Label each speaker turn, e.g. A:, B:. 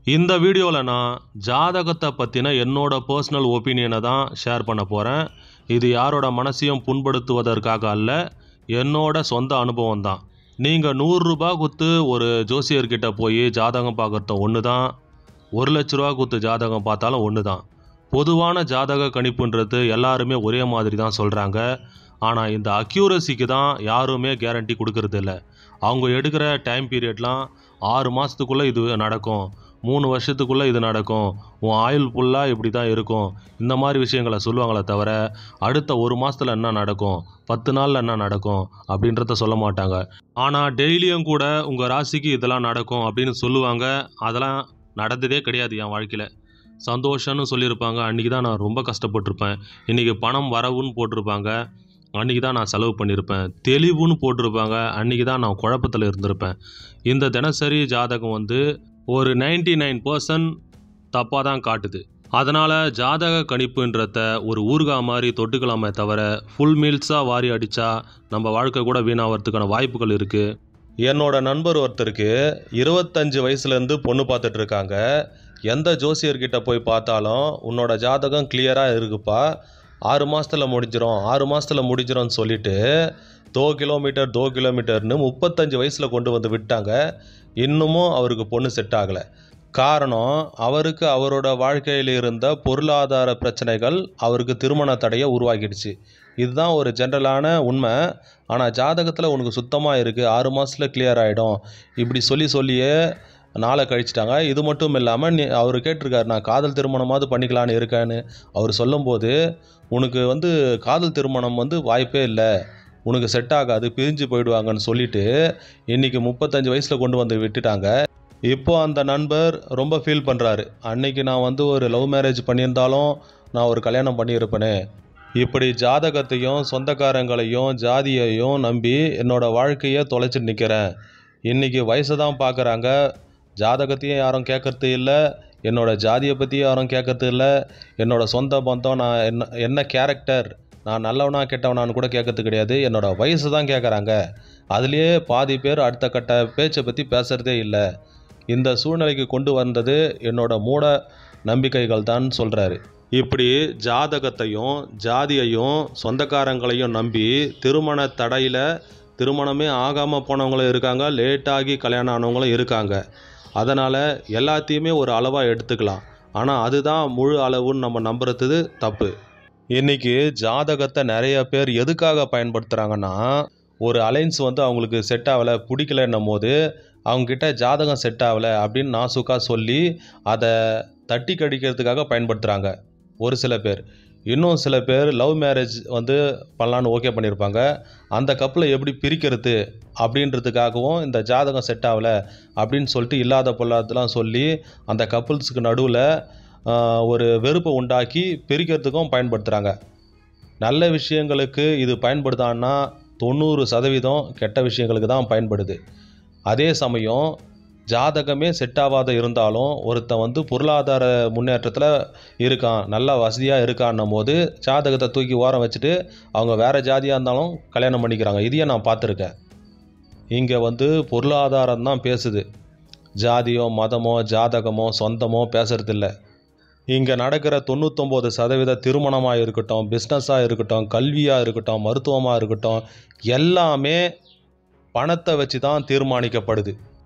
A: இந்த வீடியோவில் நான் ஜாதகத்தை பற்றின என்னோட பர்சனல் ஒப்பீனியனை தான் ஷேர் பண்ண போகிறேன் இது யாரோட மனசையும் புண்படுத்துவதற்காக அல்ல என்னோட சொந்த அனுபவம் தான் நீங்கள் நூறுரூபா கொடுத்து ஒரு ஜோசியர்கிட்ட போய் ஜாதகம் பார்க்குறது ஒன்று தான் ஒரு லட்ச ரூபா கொடுத்து ஜாதகம் பார்த்தாலும் ஒன்று தான் பொதுவான ஜாதக கணிப்புன்றது எல்லாருமே ஒரே மாதிரி தான் சொல்கிறாங்க ஆனால் இந்த அக்யூரசிக்கு தான் யாருமே கேரண்டி கொடுக்கறது இல்ல அவங்க எடுக்கிற டைம் பீரியட்லாம் ஆறு மாதத்துக்குள்ளே இது நடக்கும் மூணு வருஷத்துக்குள்ளே இது நடக்கும் உன் ஆயுள் ஃபுல்லாக இப்படி தான் இருக்கும் இந்த மாதிரி விஷயங்களை சொல்லுவாங்களே தவிர அடுத்த ஒரு மாதத்தில் என்ன நடக்கும் பத்து நாளில் என்ன நடக்கும் அப்படின்றத சொல்ல மாட்டாங்க ஆனால் டெய்லியும் கூட உங்கள் ராசிக்கு இதெல்லாம் நடக்கும் அப்படின்னு சொல்லுவாங்க அதெல்லாம் நடந்ததே கிடையாது என் வாழ்க்கையில் சந்தோஷம்னு சொல்லியிருப்பாங்க அன்றைக்கி தான் நான் ரொம்ப கஷ்டப்பட்டிருப்பேன் இன்றைக்கி பணம் வரவுன்னு போட்டிருப்பாங்க அன்றைக்கி தான் நான் செலவு பண்ணியிருப்பேன் தெளிவுன்னு போட்டிருப்பாங்க அன்றைக்கி தான் நான் குழப்பத்தில் இருந்திருப்பேன் இந்த தினசரி ஜாதகம் வந்து ஒரு 99% நைன் பர்சன்ட் தப்பாக தான் காட்டுது அதனால் ஜாதக கணிப்புன்றத ஒரு ஊறுகாய் மாதிரி தொட்டுக்கலாமே தவிர ஃபுல் மீல்ஸாக வாரி அடித்தா நம்ம வாழ்க்கை கூட வீணாகிறதுக்கான வாய்ப்புகள் இருக்குது என்னோட நண்பர் ஒருத்தருக்கு இருபத்தஞ்சு வயசுலேருந்து பொண்ணு பார்த்துட்டு இருக்காங்க எந்த ஜோசியர்கிட்ட போய் பார்த்தாலும் உன்னோட ஜாதகம் கிளியராக இருக்குப்பா ஆறு மாதத்தில் முடிஞ்சிரும் ஆறு மாதத்தில் முடிஞ்சிரும்னு சொல்லிட்டு தோ கிலோமீட்டர் தோ கிலோமீட்டர்னு முப்பத்தஞ்சு வயசில் கொண்டு வந்து விட்டாங்க இன்னமும் அவருக்கு பொண்ணு செட் ஆகலை காரணம் அவருக்கு அவரோட வாழ்க்கையில் இருந்த பொருளாதார பிரச்சனைகள் அவருக்கு திருமண தடையை உருவாக்கிடுச்சு இதுதான் ஒரு ஜென்ரலான உண்மை ஆனால் ஜாதகத்தில் உனக்கு சுத்தமாக இருக்குது ஆறு மாதத்தில் கிளியர் ஆகிடும் இப்படி சொல்லி சொல்லியே நாளை கழிச்சிட்டாங்க இது மட்டும் இல்லாமல் நீ அவர் கேட்டிருக்காரு நான் காதல் திருமணமாவது பண்ணிக்கலான்னு இருக்கேன்னு அவர் சொல்லும்போது உனக்கு வந்து காதல் திருமணம் வந்து வாய்ப்பே இல்லை உனக்கு செட் ஆகாது பிரிஞ்சு போயிடுவாங்கன்னு சொல்லிட்டு இன்றைக்கி முப்பத்தஞ்சு வயசில் கொண்டு வந்து விட்டுட்டாங்க இப்போ அந்த நண்பர் ரொம்ப ஃபீல் பண்ணுறாரு அன்னைக்கு நான் வந்து ஒரு லவ் மேரேஜ் பண்ணியிருந்தாலும் நான் ஒரு கல்யாணம் பண்ணியிருப்பேனே இப்படி ஜாதகத்தையும் சொந்தக்காரங்களையும் ஜாதியையும் நம்பி என்னோட வாழ்க்கையை தொலைச்சிட்டு நிற்கிறேன் இன்றைக்கி வயசை தான் பார்க்குறாங்க ஜாதகத்தையும் யாரும் கேட்கறது இல்லை என்னோட ஜாதியை பற்றி யாரும் கேட்கறது இல்லை என்னோட சொந்த பந்தம் நான் என்ன என்ன கேரக்டர் நான் நல்லவனா கெட்டவனான்னு கூட கேட்கறது கிடையாது என்னோட வயசு தான் கேட்குறாங்க அதுலேயே பாதி பேர் அடுத்த கட்ட பேச்சை பற்றி பேசுகிறதே இல்லை இந்த சூழ்நிலைக்கு கொண்டு வந்தது என்னோட மூட நம்பிக்கைகள் தான் சொல்கிறாரு இப்படி ஜாதகத்தையும் ஜாதியையும் சொந்தக்காரங்களையும் நம்பி திருமண தடையில் திருமணமே ஆகாமல் போனவங்களும் இருக்காங்க லேட்டாகி கல்யாணம் ஆனவங்களும் இருக்காங்க அதனால் எல்லாத்தையுமே ஒரு அளவாக எடுத்துக்கலாம் ஆனால் அதுதான் முழு அளவுன்னு நம்ம நம்புறது தப்பு இன்றைக்கி ஜாதகத்தை நிறைய பேர் எதுக்காக பயன்படுத்துகிறாங்கன்னா ஒரு அலைன்ஸ் வந்து அவங்களுக்கு செட் ஆகலை பிடிக்கலன்னும் போது அவங்கக்கிட்ட ஜாதகம் செட் ஆகலை அப்படின்னு நாசுக்காக சொல்லி அதை தட்டி கடிக்கிறதுக்காக பயன்படுத்துகிறாங்க ஒரு சில பேர் இன்னும் சில பேர் லவ் மேரேஜ் வந்து பண்ணலான்னு ஓகே பண்ணியிருப்பாங்க அந்த கப்பில் எப்படி பிரிக்கிறது அப்படின்றதுக்காகவும் இந்த ஜாதகம் செட் ஆகலை அப்படின்னு சொல்லிட்டு இல்லாத பொல்லாதெல்லாம் சொல்லி அந்த கப்புள்ஸுக்கு நடுவில் ஒரு வெறுப்பை உண்டாக்கி பிரிக்கிறதுக்கும் பயன்படுத்துகிறாங்க நல்ல விஷயங்களுக்கு இது பயன்படுதான்னா தொண்ணூறு சதவீதம் கெட்ட விஷயங்களுக்கு தான் பயன்படுது அதே சமயம் ஜாதகமே செட் ஆகாத இருந்தாலும் ஒருத்தன் வந்து பொருளாதார முன்னேற்றத்தில் இருக்கான் நல்லா வசதியாக இருக்கான்னும் போது ஜாதகத்தை தூக்கி ஓரம் வச்சுட்டு அவங்க வேறு ஜாதியாக இருந்தாலும் கல்யாணம் பண்ணிக்கிறாங்க இதையே நான் பார்த்துருக்கேன் இங்கே வந்து பொருளாதாரம் தான் பேசுது ஜாதியோ மதமோ ஜாதகமோ சொந்தமோ பேசுறதில்ல இங்கே நடக்கிற தொண்ணூத்தொம்பது சதவீத திருமணமாக இருக்கட்டும் பிஸ்னஸாக இருக்கட்டும் கல்வியாக இருக்கட்டும் மருத்துவமாக இருக்கட்டும் எல்லாமே பணத்தை வச்சு தான் தீர்மானிக்கப்படுது